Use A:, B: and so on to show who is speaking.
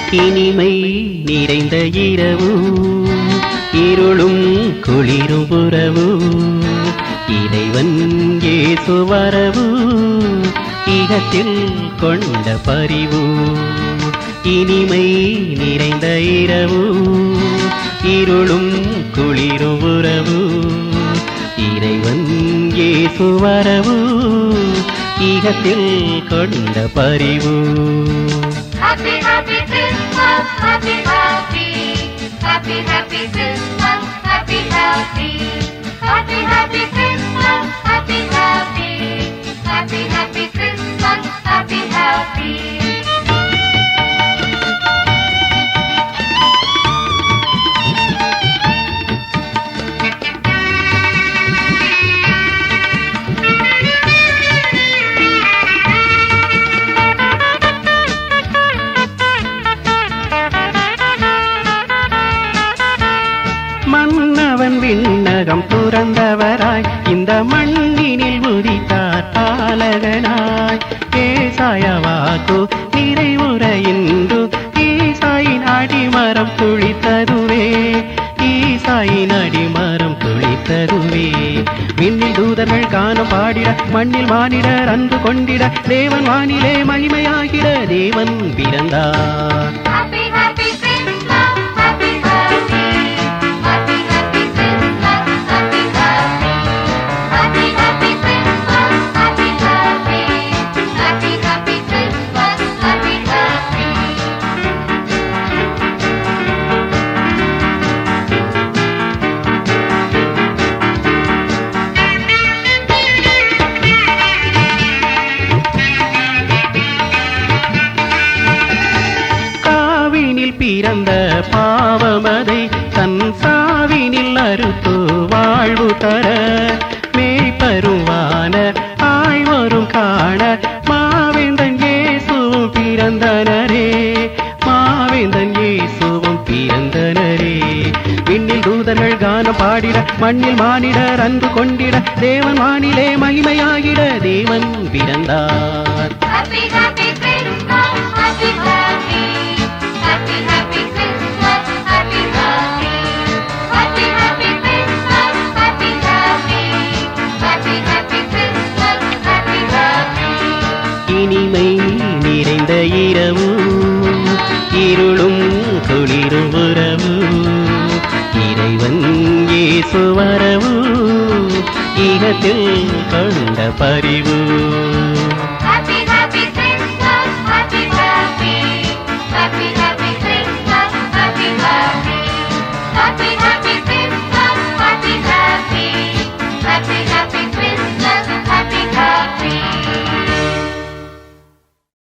A: இனிமை நிறைந்த இரவு இருளும் குளிரும் உறவு இறைவன் இயேசு வரவு இகத்தில் கொண்ட பரிவு இனிமை நிறைந்த இரவு இருளும் குளிரும் உறவு இறைவன் இயேசு வரவு இகத்தில் கொண்ட பரிவு
B: Happy, happy Christmas, happy, happy. Happy, happy Christmas, happy, happy. Happy, happy Christmas, happy, happy. Happy, happy Christmas, happy, happy.
A: மன்னவன் விண்ணகம் துறந்தவராய் இந்த மண்ணினில் உதித்தார் பாலகனாய் ஏசாயவாக்கு நிறைவுற இன்று ஈசாயின் அடிமரம் துளித்ததுவே ஈசாயின் அடிமரம் துளித்ததுவே விண்ணில் தூதர்கள் காணும் பாடிட மண்ணில் மானிடர் அன்பு கொண்டிட தேவன் வானிலே மகிமையாகிட தேவன் பிறந்தார்
B: Happy, happy Christmas, happy, happy. Happy, happy Christmas, happy, happy. Happy, happy Christmas, happy, happy. Happy, happy Christmas, happy, happy.
A: காவினில் பிறந்த பாவமதை தன் சாவினில் அறுத்து வாழ்வு தர மேய்பருவான ஆழ்வரும் காண மாவேந்தன் இயேசுவும் பிறந்தனரே மாவேந்தன் இயேசுவும் பிறந்தனரே விண்ணில் தூதர்கள் கானம் பாடிட மண்ணில் மானிடர் அன்பு கொண்டிட தேவன் வானிலே மகிமையாகிட தேவன் பிறந்தார்
B: Happy, happy Christmas, happy, happy. Happy, happy Christmas, happy, happy. Happy, happy Christmas, happy, happy. Happy, happy Christmas, happy, happy.
A: இனிமை நிறைந்த இரவு இருளும் குளிரும் உறவு இறைவன் இயேசு வரவு இகத்தில் கொண்ட பரிவு